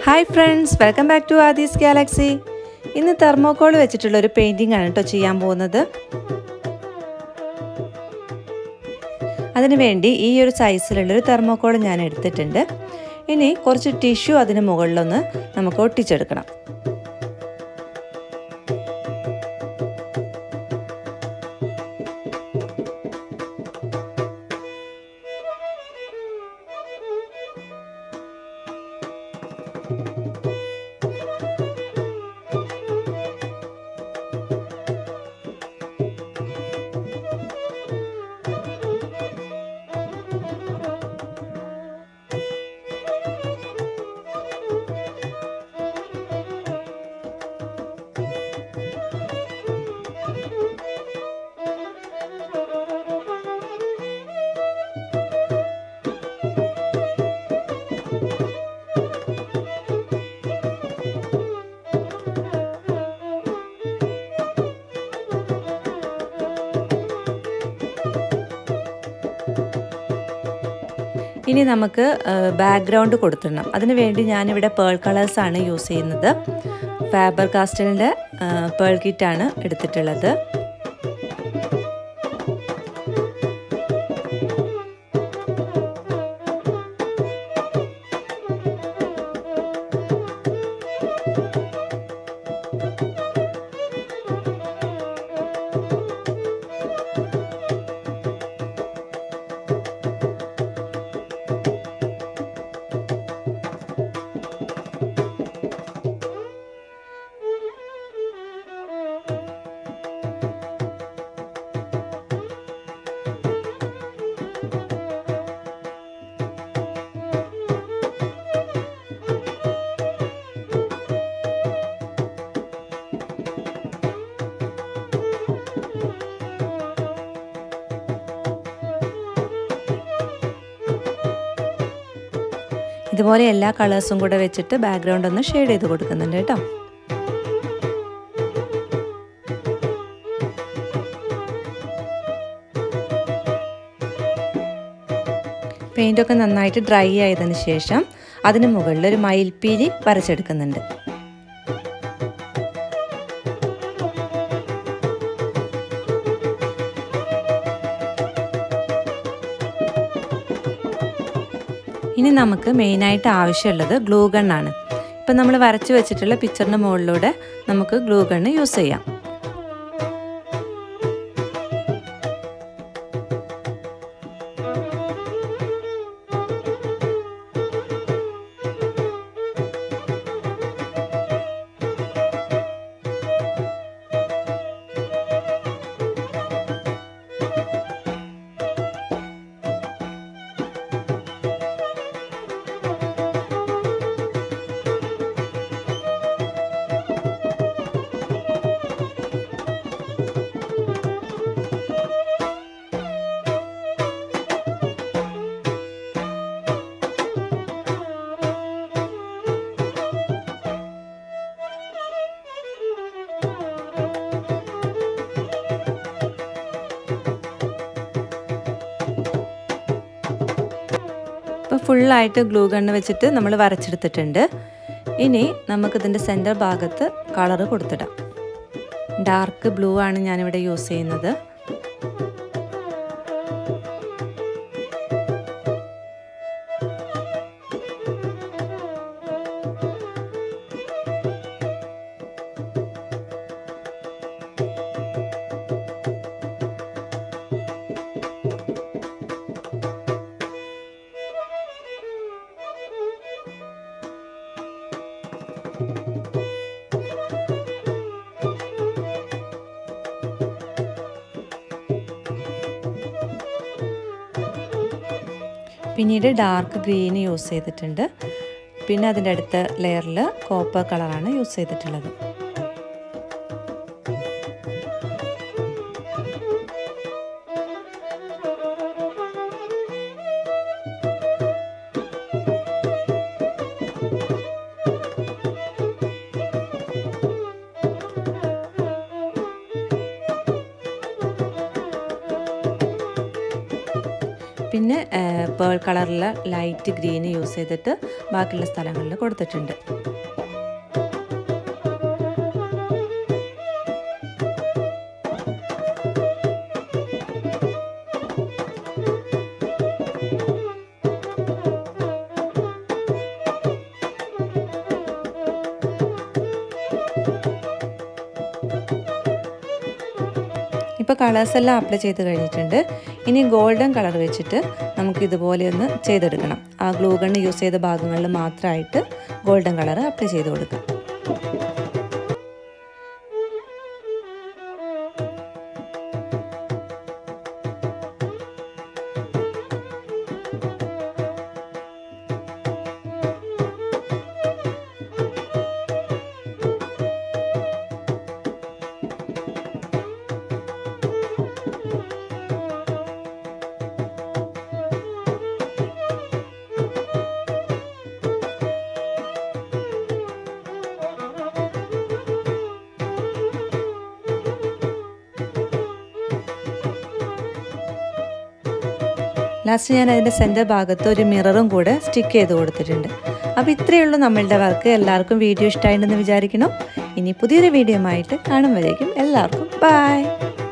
hi friends welcome back to Aadi's galaxy ഇന്ന് thermocol വെച്ചിട്ടുള്ള ഒരു പെയിൻറ്റിംഗ് ആണ് കേട്ടോ ചെയ്യാൻ പോകുന്നത് അതിനു വേണ്ടി ഈ ഒരു സൈസിലുള്ളൊരു തെർമോക്കോൾ ഞാൻ എടുത്തിട്ടുണ്ട് ഇനി കുറച്ച് ടിഷ്യൂ അതിന് മുകളിലൊന്ന് നമുക്ക് ഒട്ടിച്ചെടുക്കണം ഇനി നമുക്ക് ബാക്ക്ഗ്രൗണ്ട് കൊടുത്തിടണം അതിന് വേണ്ടി ഞാനിവിടെ പേൾ കളേഴ്സാണ് യൂസ് ചെയ്യുന്നത് ഫാബർ കാസ്റ്റലിൻ്റെ പേൾ കിറ്റാണ് എടുത്തിട്ടുള്ളത് ഇതുപോലെ എല്ലാ കളേഴ്സും കൂടെ വെച്ചിട്ട് ബാക്ക്ഗ്രൗണ്ട് ഒന്ന് ഷെയ്ഡ് ചെയ്ത് കൊടുക്കുന്നുണ്ട് കേട്ടോ പെയിൻ്റൊക്കെ നന്നായിട്ട് ഡ്രൈ ആയതിനു ശേഷം അതിന് മുകളിൽ ഒരു മയിൽപ്പീലി വരച്ചെടുക്കുന്നുണ്ട് ഇനി നമുക്ക് മെയിനായിട്ട് ആവശ്യമുള്ളത് ഗ്ലൂ ഗണ്ണാണ് ഇപ്പം നമ്മൾ വരച്ച് വെച്ചിട്ടുള്ള പിക്ചറിൻ്റെ മുകളിലൂടെ നമുക്ക് ഗ്ലൂ ഗണ്ണ് യൂസ് ചെയ്യാം ഇപ്പോൾ ഫുള്ളായിട്ട് ഗ്ലൂ ഗണ്ണ് വെച്ചിട്ട് നമ്മൾ വരച്ചെടുത്തിട്ടുണ്ട് ഇനി നമുക്കിതിൻ്റെ സെൻറ്റർ ഭാഗത്ത് കളറ് കൊടുത്തിടാം ഡാർക്ക് ബ്ലൂ ആണ് ഞാനിവിടെ യൂസ് ചെയ്യുന്നത് പിന്നീട് ഡാർക്ക് ഗ്രീൻ യൂസ് ചെയ്തിട്ടുണ്ട് പിന്നെ അതിൻ്റെ അടുത്ത ലെയറിൽ കോപ്പർ കളറാണ് യൂസ് ചെയ്തിട്ടുള്ളത് പിന്നെ പേൾ കളറിലെ ലൈറ്റ് ഗ്രീൻ യൂസ് ചെയ്തിട്ട് ബാക്കിയുള്ള സ്ഥലങ്ങളിൽ കൊടുത്തിട്ടുണ്ട് ഇപ്പോൾ കളേഴ്സ് എല്ലാം അപ്ലൈ ചെയ്ത് കഴിഞ്ഞിട്ടുണ്ട് ഇനി ഗോൾഡൻ കളർ വെച്ചിട്ട് നമുക്ക് ഇതുപോലെ ഒന്ന് ചെയ്തെടുക്കണം ആ ഗ്ലൂ ഗണ്ണ് യൂസ് ചെയ്ത ഭാഗങ്ങളിൽ മാത്രമായിട്ട് ഗോൾഡൻ കളർ അപ്ലൈ ചെയ്ത് കൊടുക്കാം ലാസ്റ്റ് ഞാൻ അതിൻ്റെ സെൻറ്റർ ഭാഗത്ത് ഒരു മിററും കൂടെ സ്റ്റിക്ക് ചെയ്ത് കൊടുത്തിട്ടുണ്ട് അപ്പോൾ ഇത്രയേ ഉള്ളൂ നമ്മളുടെ വർക്ക് എല്ലാവർക്കും വീഡിയോ ഇഷ്ടമായിട്ടുണ്ടെന്ന് വിചാരിക്കണം ഇനി പുതിയൊരു വീഡിയോ ആയിട്ട് കാണുമ്പോഴേക്കും എല്ലാവർക്കും ബൈ